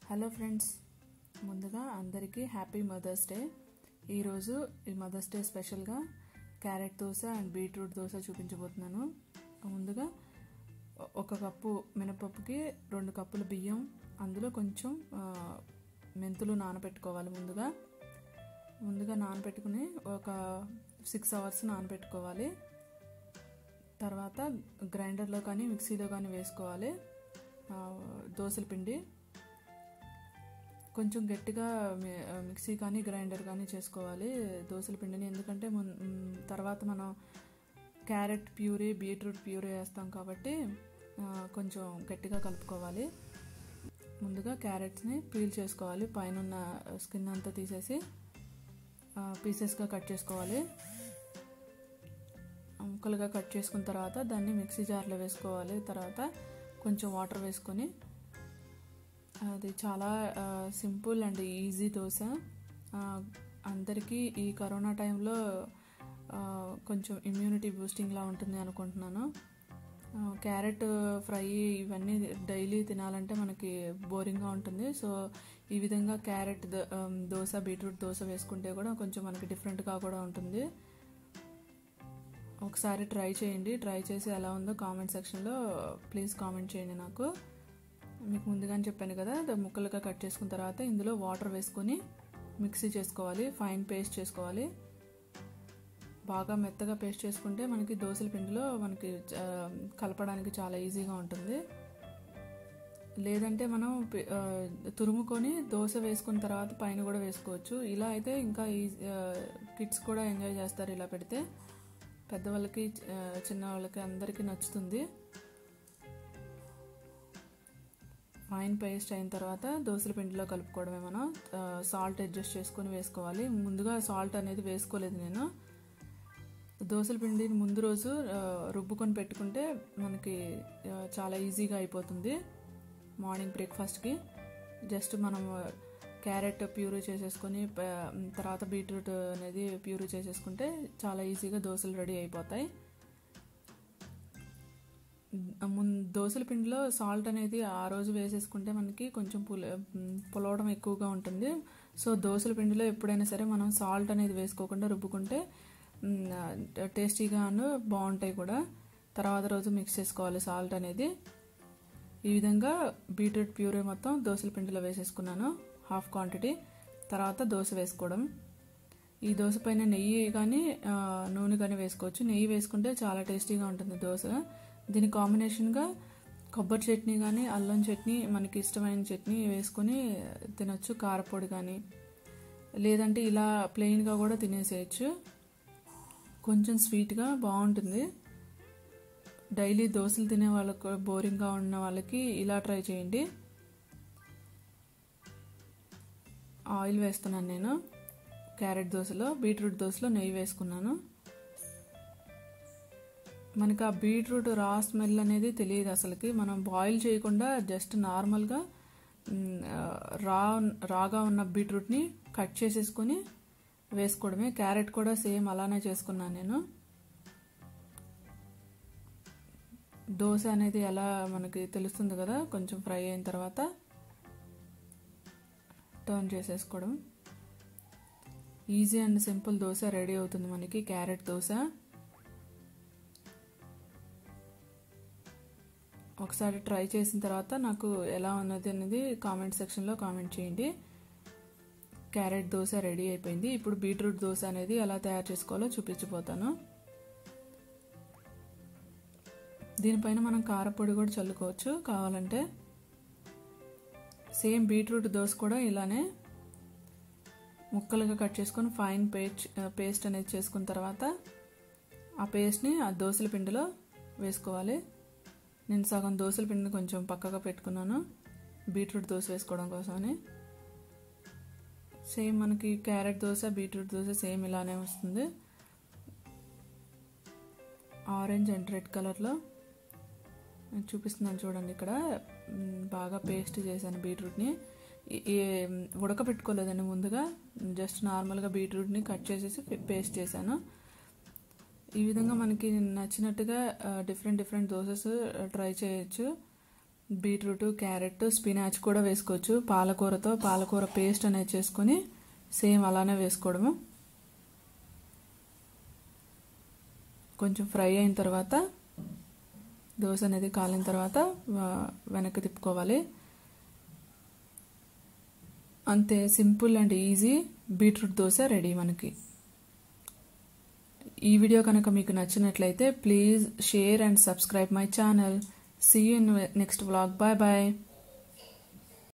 hello friends ముందుగా అందరికీ happy mother's Day ఈరోజు ఈ మదర్స్ డే స్పెషల్గా carrot dosa and beetroot dosa చూపించబోతున్నాను ముందుగా ఒక కప్పు మినపప్పుకి రెండు కప్పుల బియ్యం అందులో కొంచెం ఆ, మెంతులు నానబెట్టుకోవాలి ముందుగా ముందుగా నానబెట్టుకుని ఒక సిక్స్ అవర్స్ నానబెట్టుకోవాలి తర్వాత గ్రైండర్లో కానీ మిక్సీలో కానీ వేసుకోవాలి ఆ, దోసల పిండి కొంచెం గట్టిగా మి- మిక్సీ కానీ గ్రైండర్ కానీ చేసుకోవాలి దోసల పిండిని ఎందుకంటే మున్- మ్, తర్వాత మనం క్యారెట్ ప్యూరీ బీట్రూట్ ప్యూరీ వేస్తాం కాబట్టి ఆ, కొంచెం గట్టిగా కలుపుకోవాలి ముందుగా క్యారెట్స్ని పీల్ చేసుకోవాలి పైన ఉన్న స్కిన్ అంతా తీసేసి పీసెస్గా కట్ చేసుకోవాలి ముక్కలుగా కట్ చేసుకున్న తర్వాత దాన్ని మిక్సీ జార్లో వేసుకోవాలి తర్వాత కొంచెం వాటర్ వేసుకొని అది చాలా సింపుల్ అండ్ ఈజీ దోశ ఆ, అందరికీ ఈ కరోనా టైంలో ఆ, కొంచెం ఇమ్యూనిటీ బూస్టింగ్లా ఉంటుంది అనుకుంటున్నాను ఆ, క్యారెట్ ఫ్రై ఇవన్నీ డైలీ తినాలంటే మనకి బోరింగ్గా ఉంటుంది సో ఈ విధంగా క్యారెట్ దో- ఆ, దోశ బీట్రూట్ దోశ వేసుకుంటే కూడా కొంచెం మనకి డిఫరెంట్గా కూడా ఉంటుంది ఒకసారి ట్రై చేయండి ట్రై చేసి ఎలా ఉందో కామెంట్ సెక్షన్లో ప్లీజ్ కామెంట్ చేయండి నాకు మీకు ముందుగానే చెప్పాను కదా ద- ముక్కలుగా కట్ చేసుకున్న తర్వాత ఇందులో వాటర్ వేసుకొని మిక్సీ చేసుకోవాలి ఫైన్ పేస్ట్ చేసుకోవాలి బాగా మెత్తగా పేస్ట్ చేసుకుంటే మనకి దోశల పిండిలో మనకి ఆ, కలపడానికి చాలా ఈజీగా ఉంటుంది లేదంటే మనం పి- ఆ, తురుముకొని దోశ వేసుకున్న తర్వాత పైన కూడా వేసుకోవచ్చు ఇలా అయితే ఇంకా ఈజీ కిడ్స్ కూడా ఎంజాయ్ చేస్తారు ఇలా పెడితే పెద్దవాళ్ళకి ఆ, చిన్న వాళ్ళకి అందరికీ నచ్చుతుంది ఫైన్ పేస్ట్ అయిన తర్వాత దోసల పిండిలో కలుపుకోవడమే మనం సాల్ట్ అడ్జస్ట్ చేసుకొని వేసుకోవాలి ముందుగా సాల్ట్ అనేది వేసుకోలేదు నేను దోసల పిండిని ముందు రోజు ఆ, రుబ్బుకొని పెట్టుకుంటే మనకి ఆ, చాలా ఈజీగా అయిపోతుంది మార్నింగ్ బ్రేక్ఫాస్ట్కి జస్ట్ మనం క్యారెట్ ప్యూరీ చేసేసుకొని ప- తర్వాత బీట్రూట్ అనేది ప్యూరీ చేసేసుకుంటే చాలా ఈజీగా దోశలు రెడీ అయిపోతాయి ముందు దోసల పిండిలో సాల్ట్ అనేది ఆ రోజు వేసేసుకుంటే మనకి కొంచెం పుల పులవడం ఎక్కువగా ఉంటుంది సో దోసల పిండిలో ఎప్పుడైనా సరే మనం సాల్ట్ అనేది వేసుకోకుండా రుబ్బుకుంటే మ్, టేస్టీగాను బాగుంటాయి కూడా తర్వాత రోజు మిక్స్ చేసుకోవాలి సాల్ట్ అనేది ఈ విధంగా బీట్రూట్ ప్యూరీ మొత్తం దోసల పిండిలో వేసేసుకున్నాను హాఫ్ క్వాంటిటీ తర్వాత దోశ వేసుకోవడం ఈ దోశ పైన నెయ్యి కానీ ఆ, నూనె కానీ వేసుకోవచ్చు నెయ్యి వేసుకుంటే చాలా టేస్టీగా ఉంటుంది దోశ దీని కాంబినేషన్గా కొబ్బరి చట్నీ కానీ అల్లం చట్నీ మనకి ఇష్టమైన చట్నీ వేసుకొని తినొచ్చు కారపొడి కానీ లేదంటే ఇలా ప్లెయిన్గా కూడా తినేసేయచ్చు కొంచెం స్వీట్గా బాగుంటుంది డైలీ దోశలు తినే వాళ్ళకు బోరింగ్గా ఉన్న వాళ్ళకి ఇలా ట్రై చేయండి ఆయిల్ వేస్తున్నాను నేను క్యారెట్ దోశలో బీట్రూట్ దోశలో నెయ్యి వేసుకున్నాను మనకి ఆ బీట్రూట్ రా స్మెల్ అనేది తెలియదు అసలుకి మనం బాయిల్ చేయకుండా జస్ట్ నార్మల్గా మ్, ఆ, రా రాగా ఉన్న బీట్రూట్ని కట్ చేసేసుకొని వేసుకోవడమే క్యారెట్ కూడా సేమ్ అలానే చేసుకున్నాను నేను దోశ అనేది ఎలా మనకి తెలుస్తుంది కదా కొంచెం ఫ్రై అయిన తర్వాత టర్న్ చేసేసుకోవడం easy and simple dosa ready అవుతుంది మనకి క్యారెట్ దోశ ఒకసారి ట్రై చేసిన తర్వాత నాకు ఎలా ఉన్నది అనేది కామెంట్ సెక్షన్లో కామెంట్ చేయండి క్యారెట్ దోశ రెడీ అయిపోయింది ఇప్పుడు బీట్రూట్ దోశ అనేది ఎలా తయారు చేసుకోవాలో చూపించిపోతాను దీనిపైన మనం కారపొడి కూడా చల్లుకోవచ్చు కావాలంటే సేమ్ బీట్రూట్ దోశ కూడా ఇలానే ముక్కలుగా కట్ చేసుకొని ఫైన్ పేస్ట్ పేస్ట్ అనేది చేసుకున్న తర్వాత ఆ పేస్ట్ని ఆ దోశల పిండిలో వేసుకోవాలి నేను సగం దోశల పిండిని కొంచెం పక్కగా పెట్టుకున్నాను బీట్రూట్ దోశ వేసుకోవడం కోసమని సేమ్ మనకి carrot dosa beetroot dosa same ఇలానే వస్తుంది ఆరెంజ్ అండ్ రెడ్ కలర్లో నేను చూపిస్తున్నాను చూడండి ఇక్కడ మ్, బాగా పేస్ట్ చేశాను బీట్రూట్ని ఈ- ఈ ఉడకబెట్టుకోలేదండి ముందుగా జస్ట్ నార్మల్గా బీట్రూట్ని కట్ చేసేసి పేస్ట్ చేశాను ఈ విధంగా మనకి నచ్చినట్టుగా డిఫరెంట్ డిఫరెంట్ దోసెస్ ట్రై చేయొచ్చు బీట్రూట్ క్యారెట్ స్పినాచ్ కూడా వేసుకోవచ్చు పాలకూరతో పాలకూర పేస్ట్ అనేది చేసుకొని సేమ్ అలానే వేసుకోవడము కొంచెం ఫ్రై అయిన తర్వాత దోశ అనేది కాలిన తర్వాత వెనక్కి తిప్పుకోవాలి అంతే simple and easy beetroot dosa ready మనకి ఈ వీడియో కనుక మీకు నచ్చినట్లయితే please share and subscribe my channel see you next vlog bye bye